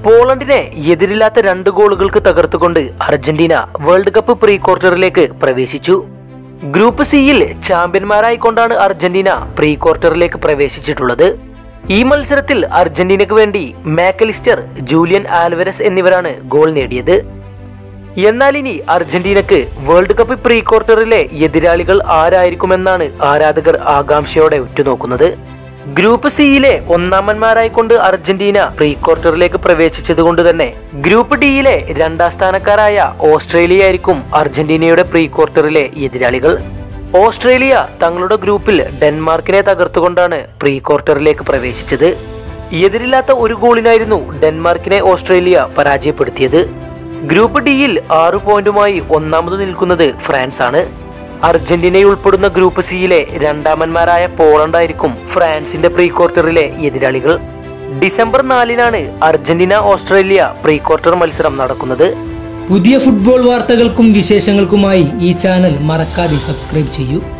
പോളണ്ടിനെ എതിരില്ലാത്ത രണ്ട് ഗോളുകൾക്ക് തകർത്തുകൊണ്ട് അർജന്റീന വേൾഡ് കപ്പ് പ്രീ ക്വാർട്ടറിലേക്ക് പ്രവേശിച്ചു ഗ്രൂപ്പ് സിയിൽ ചാമ്പ്യന്മാരായിക്കൊണ്ടാണ് അർജന്റീന പ്രീ ക്വാർട്ടറിലേക്ക് പ്രവേശിച്ചിട്ടുള്ളത് ഈ മത്സരത്തിൽ അർജന്റീനയ്ക്ക് വേണ്ടി മാക്കലിസ്റ്റർ ജൂലിയൻ ആൽവരസ് എന്നിവരാണ് ഗോൾ നേടിയത് എന്നാൽ ഇനി അർജന്റീനക്ക് വേൾഡ് കപ്പ് പ്രീ ക്വാർട്ടറിലെ എതിരാളികൾ ആരായിരിക്കുമെന്നാണ് ആരാധകർ ആകാംക്ഷയോടെ ഉറ്റുനോക്കുന്നത് ഗ്രൂപ്പ് സിയിലെ ഒന്നാമന്മാരായിക്കൊണ്ട് അർജന്റീന പ്രീ ക്വാർട്ടറിലേക്ക് പ്രവേശിച്ചതുകൊണ്ട് തന്നെ ഗ്രൂപ്പ് ഡിയിലെ രണ്ടാം സ്ഥാനക്കാരായ ഓസ്ട്രേലിയ ആയിരിക്കും അർജന്റീനയുടെ പ്രീ ക്വാർട്ടറിലെ എതിരാളികൾ ഓസ്ട്രേലിയ തങ്ങളുടെ ഗ്രൂപ്പിൽ ഡെൻമാർക്കിനെ തകർത്തുകൊണ്ടാണ് പ്രീ ക്വാർട്ടറിലേക്ക് പ്രവേശിച്ചത് എതിരില്ലാത്ത ഒരു ഗോളിനായിരുന്നു ഡെൻമാർക്കിനെ ഓസ്ട്രേലിയ പരാജയപ്പെടുത്തിയത് ഗ്രൂപ്പ് ഡിയിൽ ആറു പോയിന്റുമായി ഒന്നാമത് നിൽക്കുന്നത് ഫ്രാൻസ് ആണ് അർജന്റീനയെ ഉൾപ്പെടുന്ന ഗ്രൂപ്പ് സിയിലെ രണ്ടാമന്മാരായ പോളണ്ട് ആയിരിക്കും ഫ്രാൻസിന്റെ പ്രീ ക്വാർട്ടറിലെ എതിരാളികൾ ഡിസംബർ നാലിനാണ് അർജന്റീന ഓസ്ട്രേലിയ പ്രീ ക്വാർട്ടർ മത്സരം നടക്കുന്നത് പുതിയ ഫുട്ബോൾ വാർത്തകൾക്കും വിശേഷങ്ങൾക്കുമായി ഈ ചാനൽ മറക്കാതെ സബ്സ്ക്രൈബ് ചെയ്യൂ